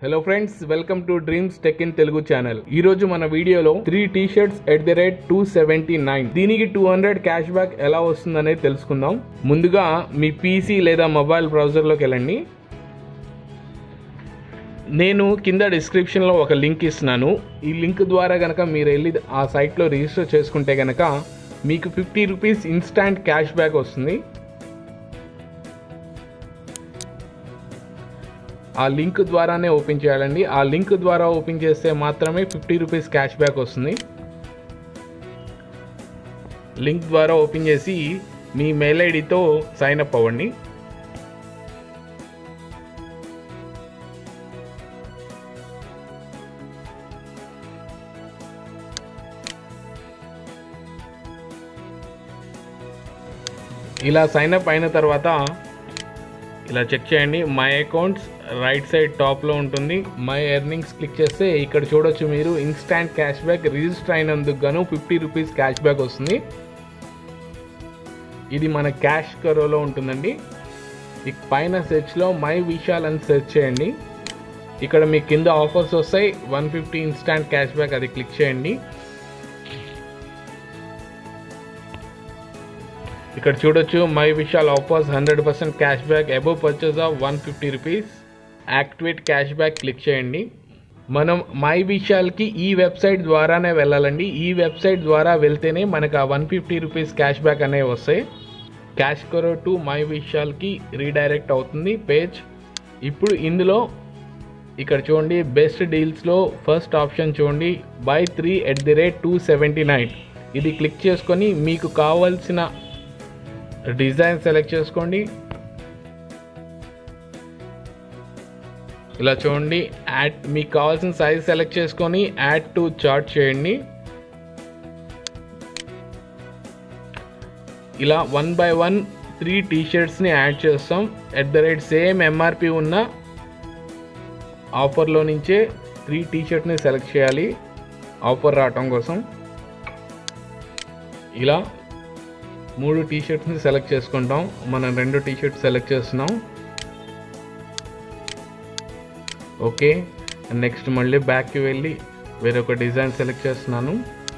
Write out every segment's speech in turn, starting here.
hello friends welcome to Dreams Tech in Telugu channel ఈ రోజు మన వీడియోలో three T shirts at the rate two seventy nine దీనికి two hundred cash back ఎలా వస్తుందనేది తెలుసుకుందాం ముందుగా మీ పీసీ లేదా మొబైల్ బ్రౌజర్లోకి వెళ్ళండి నేను కింద డిస్క్రిప్షన్లో ఒక లింక్ ఇస్తున్నాను ఈ లింక్ ద్వారా కనుక మీరు వెళ్ళి ఆ సైట్లో రిజిస్టర్ చేసుకుంటే కనుక మీకు fifty rupees instant cash back వస్తుంది ఆ లింక్ ద్వారానే ఓపెన్ చేయాలండి ఆ లింక్ ద్వారా ఓపెన్ చేస్తే మాత్రమే ఫిఫ్టీ రూపీస్ క్యాష్ బ్యాక్ వస్తుంది లింక్ ద్వారా ఓపెన్ చేసి మీ మెయిల్ ఐడితో సైన్ అప్ అవ్వండి ఇలా సైన్ అప్ అయిన తర్వాత ఇలా చెక్ చేయండి మై అకౌంట్స్ రైట్ సైడ్ టాప్లో ఉంటుంది మై ఎర్నింగ్స్ క్లిక్ చేస్తే ఇక్కడ చూడొచ్చు మీరు ఇన్స్టాంట్ క్యాష్ బ్యాక్ రిజిస్టర్ అయినందుకు గాను ఫిఫ్టీ రూపీస్ క్యాష్ బ్యాక్ వస్తుంది ఇది మన క్యాష్ కరోలో ఉంటుందండి ఇక పైన సెర్చ్లో మై విశాల్ అని సెర్చ్ చేయండి ఇక్కడ మీ కింద ఆఫర్స్ వస్తాయి one fifty instant cash back అది క్లిక్ చేయండి ఇక్కడ చూడొచ్చు my Vishal offers hundred percent cash back above purchase of one fifty rupees activate cash back click చేయండి మనం మై విశాల్కి ఈ వెబ్సైట్ ద్వారానే వెళ్ళాలండి ఈ వెబ్సైట్ ద్వారా వెళ్తేనే మనకు ఆ one fifty rupees cash back అనేవి వస్తాయి క్యాష్ కరో టు మై విశాల్కి రీడైరెక్ట్ అవుతుంది పేజ్ ఇప్పుడు ఇందులో ఇక్కడ చూడండి బెస్ట్ డీల్స్లో ఫస్ట్ ఆప్షన్ చూడండి buy three at the rate two seventy nine ఇది క్లిక్ చేసుకొని మీకు కావాల్సిన డిజైన్ సెలెక్ట్ చేసుకోండి ఇలా చూడండి యాడ్ మీకు కావాల్సిన సైజ్ సెలెక్ట్ చేసుకొని యాడ్ టు చార్ట్ చేయండి ఇలా one by one three T షర్ట్స్ని యాడ్ చేస్తాం at the rate same MRP ఉన్న ఆఫర్లో నుంచే త్రీ టీ షర్ట్ని సెలెక్ట్ చేయాలి ఆఫర్ రావటం కోసం ఇలా మూడు టీ షర్ట్స్ని సెలెక్ట్ చేసుకుంటాం మనం రెండు టీ షర్ట్స్ సెలెక్ట్ చేస్తున్నాం ఓకే నెక్స్ట్ మళ్ళీ బ్యాక్కి వెళ్ళి వేరొక డిజైన్ సెలెక్ట్ చేస్తున్నాను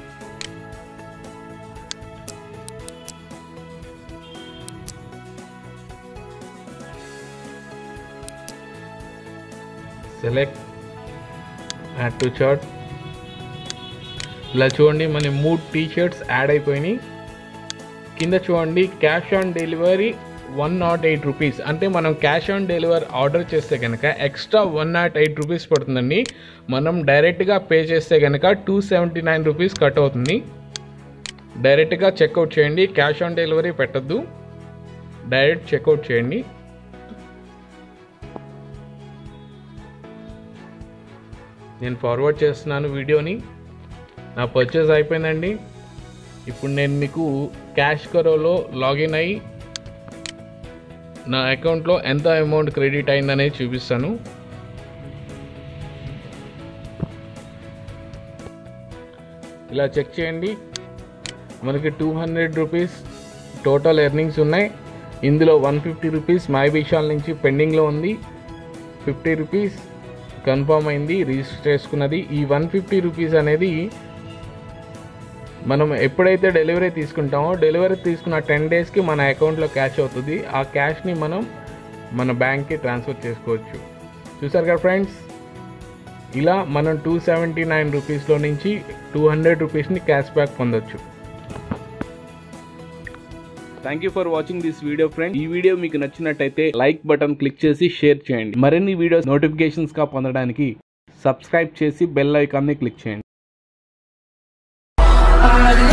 సెలెక్ట్ యాడ్ టు చార్ట్ ఇలా చూడండి మన మూడు టీ షర్ట్స్ యాడ్ అయిపోయినాయి కింద చూడండి cash on delivery one nought eight rupees అంటే మనం క్యాష్ ఆన్ డెలివరీ ఆర్డర్ చేస్తే కనుక extra one nought eight rupees పడుతుందండి మనం డైరెక్ట్గా పే చేస్తే కనుక two seventy nine rupees cut అవుతుంది డైరెక్ట్గా చెక్అవుట్ చేయండి క్యాష్ ఆన్ డెలివరీ పెట్టద్దు డైరెక్ట్ చెక్అవుట్ చేయండి నేను ఫార్వర్డ్ చేస్తున్నాను వీడియోని నా పర్చేస్ అయిపోయిందండి ఇప్పుడు నేను మీకు క్యాష్ కరోలో లాగిన్ అయ్యి నా అకౌంట్లో ఎంత అమౌంట్ క్రెడిట్ అయిందనేది చూపిస్తాను ఇలా చెక్ చేయండి మనకి two hundred rupees total earnings ఉన్నాయి ఇందులో one fifty rupees my Vishal నుంచి పెండింగ్లో ఉంది ఫిఫ్టీ రూపీస్ కన్ఫర్మ్ అయింది రిజిస్టర్ చేసుకున్నది ఈ వన్ ఫిఫ్టీ రూపీస్ అనేది మనం ఎప్పుడైతే డెలివరీ తీసుకుంటామో డెలివరీ తీసుకున్న టెన్ డేస్కి మన అకౌంట్లో క్యాష్ అవుతుంది ఆ క్యాష్ని మనం మన బ్యాంక్కి ట్రాన్స్ఫర్ చేసుకోవచ్చు చూసారు కదా ఫ్రెండ్స్ ఇలా మనం టూ సెవెంటీ నైన్ రూపీస్లో నుంచి టూ హండ్రెడ్ రూపీస్ని క్యాష్ బ్యాక్ పొందొచ్చు thank you for watching this video friend ఈ వీడియో మీకు నచ్చినట్టయితే లైక్ బటన్ క్లిక్ చేసి షేర్ చేయండి మరిన్ని వీడియోస్ నోటిఫికేషన్స్ గా పొందడానికి సబ్స్క్రైబ్ చేసి బెల్ ఐకాన్ని క్లిక్ చేయండి I